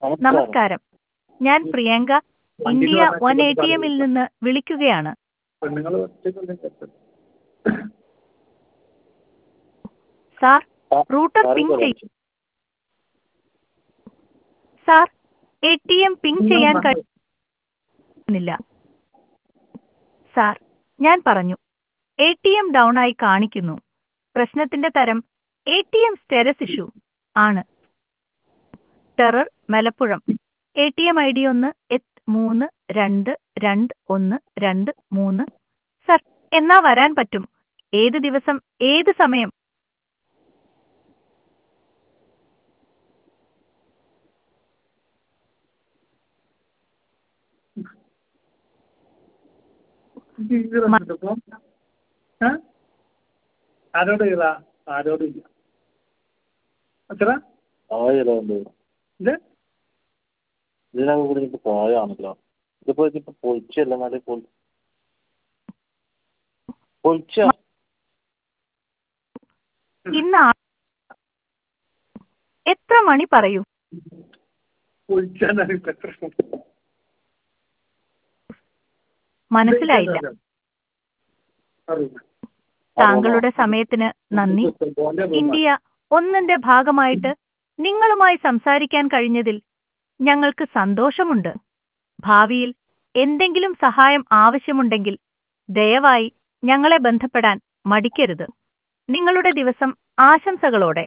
നമസ്കാരം ഞാൻ Priyanka India one A T എമ്മിൽ നിന്ന് വിളിക്കുകയാണ് പെണ്ണുങ്ങൾ സാർ റൂട്ടർ പിങ് ചെയ്യും sir A T M ping ചെയ്യാൻ കഴിയുന്നില്ല സാർ ഞാൻ പറഞ്ഞു എ ടി എം ഡൗൺ ആയി കാണിക്കുന്നു പ്രശ്നത്തിന്റെ തരം A T M status issue ആണ് ടെറർ Malappuram A T M I D ഒന്ന് എത്ത് മൂന്ന് രണ്ട് രണ്ട് ഒന്ന് രണ്ട് മൂന്ന് സർ എന്നാ വരാൻ പറ്റും ഏത് ദിവസം ഏത് സമയം ആരോട് ചെയ്താ ആരോട് ഇല്ല അത്ര ആയിരമുണ്ട് ഇത് ഇതിനകം കൂടി ഇപ്പോൾ പ്രായമാണല്ലോ ഇതിപ്പോൾ ഇതിപ്പോൾ പൊളിച്ചല്ല നല്ല പൊളി പൊളിച്ച ഇന്ന് ആ- എത്ര മണി പറയൂ പൊളിച്ചാനാണ് ഇപ്പൊ എത്ര മനസ്സിലായില്ല അറിയില്ല താങ്കളുടെ സമയത്തിന് നന്ദി ഇന്ത്യ ഒന്നിന്റെ ഭാഗമായിട്ട് നിങ്ങളുമായി സംസാരിക്കാൻ കഴിഞ്ഞതിൽ ഞങ്ങൾക്ക് സന്തോഷമുണ്ട് ഭാവിയിൽ എന്തെങ്കിലും സഹായം ആവശ്യമുണ്ടെങ്കിൽ ദയവായി ഞങ്ങളെ ബന്ധപ്പെടാൻ മടിക്കരുത് നിങ്ങളുടെ ദിവസം ആശംസകളോടെ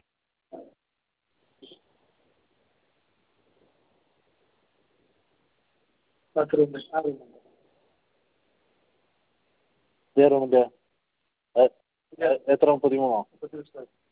ബാത്റൂമിൽ അറിയുന്നുണ്ട് റൂമിൻ്റെ എത്ര പതിമൂന്നോ